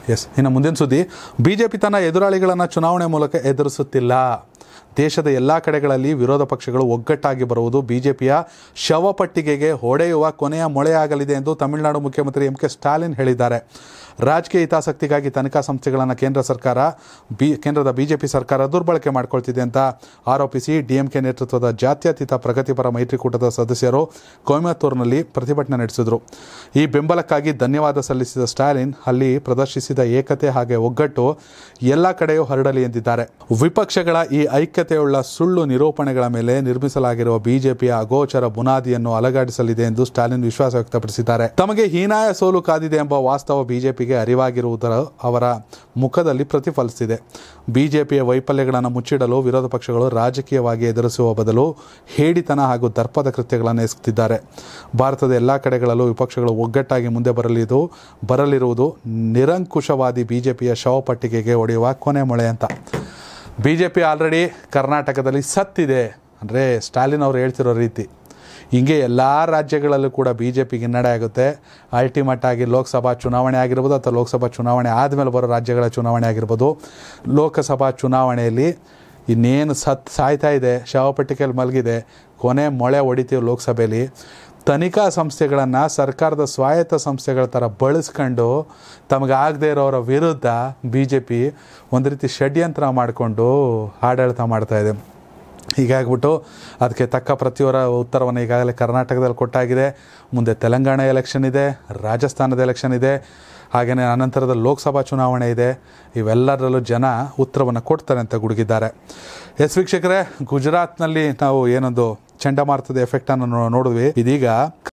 S ಇನ್ನು ಮುಂದಿನ ಸುದ್ದಿ ಬಿಜೆಪಿ ತನ್ನ ಎದುರಾಳಿಗಳನ್ನು ಚುನಾವಣೆ ಮೂಲಕ ಎದುರಿಸುತ್ತಿಲ್ಲ ದೇಶದ ಎಲ್ಲ ಕಡೆಗಳಲ್ಲಿ ವಿರೋಧ ಪಕ್ಷಗಳು ಒಗ್ಗಟ್ಟಾಗಿ ಬರುವುದು ಬಿಜೆಪಿಯ ಶವಪಟ್ಟಿಗೆಗೆ ಹೊಡೆಯುವ ಕೊನೆಯ ಮೊಳೆಯಾಗಲಿದೆ ಎಂದು ತಮಿಳುನಾಡು ಮುಖ್ಯಮಂತ್ರಿ ಎಂ ಕೆ ಸ್ಟಾಲಿನ್ ಹೇಳಿದ್ದಾರೆ ರಾಜಕೀಯ ಹಿತಾಸಕ್ತಿಗಾಗಿ ತನಿಖಾ ಸಂಸ್ಥೆಗಳನ್ನು ಕೇಂದ್ರ ಸರ್ಕಾರ ಬಿ ಕೇಂದ್ರದ ಬಿಜೆಪಿ ಸರ್ಕಾರ ದುರ್ಬಳಕೆ ಮಾಡಿಕೊಳ್ತಿದೆ ಅಂತ ಆರೋಪಿಸಿ ಡಿಎಂಕೆ ನೇತೃತ್ವದ ಜಾತ್ಯತೀತ ಪ್ರಗತಿಪರ ಮೈತ್ರಿಕೂಟದ ಸದಸ್ಯರು ಕೊಯಮತ್ತೂರಿನಲ್ಲಿ ಪ್ರತಿಭಟನೆ ನಡೆಸಿದರು ಈ ಬೆಂಬಲಕ್ಕಾಗಿ ಧನ್ಯವಾದ ಸಲ್ಲಿಸಿದ ಸ್ಟಾಲಿನ್ ಅಲ್ಲಿ ಪ್ರದರ್ಶಿಸಿದ ಏಕತೆ ಹಾಗೆ ಒಗ್ಗಟ್ಟು ಎಲ್ಲ ಕಡೆಯೂ ಹರಡಲಿ ಎಂದಿದ್ದಾರೆ ವಿಪಕ್ಷಗಳ ಈ ಐಕ್ಯತೆಯುಳ್ಳ ಸುಳ್ಳು ನಿರೂಪಣೆಗಳ ಮೇಲೆ ನಿರ್ಮಿಸಲಾಗಿರುವ ಬಿಜೆಪಿಯ ಅಗೋಚರ ಬುನಾದಿಯನ್ನು ಅಲಗಾಡಿಸಲಿದೆ ಎಂದು ಸ್ಟಾಲಿನ್ ವಿಶ್ವಾಸ ವ್ಯಕ್ತಪಡಿಸಿದ್ದಾರೆ ತಮಗೆ ಹೀನಾಯ ಸೋಲು ಕಾದಿದೆ ಎಂಬ ವಾಸ್ತವ ಬಿಜೆಪಿಗೆ ಅರಿವಾಗಿರುವುದರ ಅವರ ಮುಖದಲ್ಲಿ ಪ್ರತಿಫಲಿಸಿದೆ ಬಿಜೆಪಿಯ ವೈಫಲ್ಯಗಳನ್ನು ಮುಚ್ಚಿಡಲು ವಿರೋಧ ಪಕ್ಷಗಳು ರಾಜಕೀಯವಾಗಿ ಎದುರಿಸುವ ಬದಲು ಹೇಡಿತನ ಹಾಗೂ ದರ್ಪದ ಕೃತ್ಯಗಳನ್ನು ಎಸಗುತ್ತಿದ್ದಾರೆ ಭಾರತದ ಎಲ್ಲ ಕಡೆಗಳಲ್ಲೂ ವಿಪಕ್ಷಗಳು ಒಗ್ಗಟ್ಟಾಗಿ ಮುಂದೆ ಬರಲಿದ್ದು ಬರಲಿರುವುದು ನಿರಂಕುಶವಾದಿ ಬಿಜೆಪಿಯ ಶವಪಟ್ಟಿಗೆಗೆ ಹೊಡೆಯುವ ಕೊನೆ ಮೊಳೆ ಅಂತ ಬಿ ಜೆ ಪಿ ಆಲ್ರೆಡಿ ಕರ್ನಾಟಕದಲ್ಲಿ ಸತ್ತಿದೆ ಅಂದರೆ ಸ್ಟಾಲಿನ್ ಅವರು ಹೇಳ್ತಿರೋ ರೀತಿ ಹಿಂಗೆ ಎಲ್ಲ ರಾಜ್ಯಗಳಲ್ಲೂ ಕೂಡ ಬಿ ಜೆ ಪಿಗೆ ಹಿನ್ನಡೆ ಆಗುತ್ತೆ ಅಲ್ಟಿಮೇಟ್ ಆಗಿ ಲೋಕಸಭಾ ಚುನಾವಣೆ ಆಗಿರ್ಬೋದು ಅಥವಾ ಲೋಕಸಭಾ ಚುನಾವಣೆ ಆದಮೇಲೆ ಬರೋ ರಾಜ್ಯಗಳ ಚುನಾವಣೆ ಆಗಿರ್ಬೋದು ಲೋಕಸಭಾ ಚುನಾವಣೆಯಲ್ಲಿ ಇನ್ನೇನು ಸತ್ ಸಾಯ್ತಾ ಇದೆ ಶವಪಟ್ಟಿಗೆಯಲ್ಲಿ ಮಲಗಿದೆ ಕೊನೆ ಮೊಳೆ ಹೊಡಿತೀವಿ ಲೋಕಸಭೆಯಲ್ಲಿ ತನಿಖಾ ಸಂಸ್ಥೆಗಳನ್ನು ಸರ್ಕಾರದ ಸ್ವಾಯತ್ತ ಸಂಸ್ಥೆಗಳ ಥರ ಬಳಸ್ಕೊಂಡು ತಮಗಾಗದೇ ಇರೋರ ವಿರುದ್ಧ ಬಿ ಜೆ ಪಿ ಒಂದು ರೀತಿ ಷಡ್ಯಂತ್ರ ಮಾಡಿಕೊಂಡು ಆಡಳಿತ ಮಾಡ್ತಾ ಇದೆ ಹೀಗಾಗ್ಬಿಟ್ಟು ಅದಕ್ಕೆ ತಕ್ಕ ಪ್ರತಿಯೊರ ಉತ್ತರವನ್ನು ಈಗಾಗಲೇ ಕರ್ನಾಟಕದಲ್ಲಿ ಕೊಟ್ಟಾಗಿದೆ ಮುಂದೆ ತೆಲಂಗಾಣ ಎಲೆಕ್ಷನ್ ಇದೆ ರಾಜಸ್ಥಾನದ ಎಲೆಕ್ಷನ್ ಇದೆ ಹಾಗೆಯೇ ಅನಂತರದ ಲೋಕಸಭಾ ಚುನಾವಣೆ ಇದೆ ಇವೆಲ್ಲದರಲ್ಲೂ ಜನ ಉತ್ತರವನ್ನು ಕೊಡ್ತಾರೆ ಅಂತ ಗುಡುಗಿದ್ದಾರೆ ಎಸ್ ವೀಕ್ಷಕರೇ ಗುಜರಾತ್ನಲ್ಲಿ ನಾವು ಏನೊಂದು ಚಂಡಮಾರುತದ ಎಫೆಕ್ಟನ್ನು ನೋಡಿದ್ವಿ ಇದೀಗ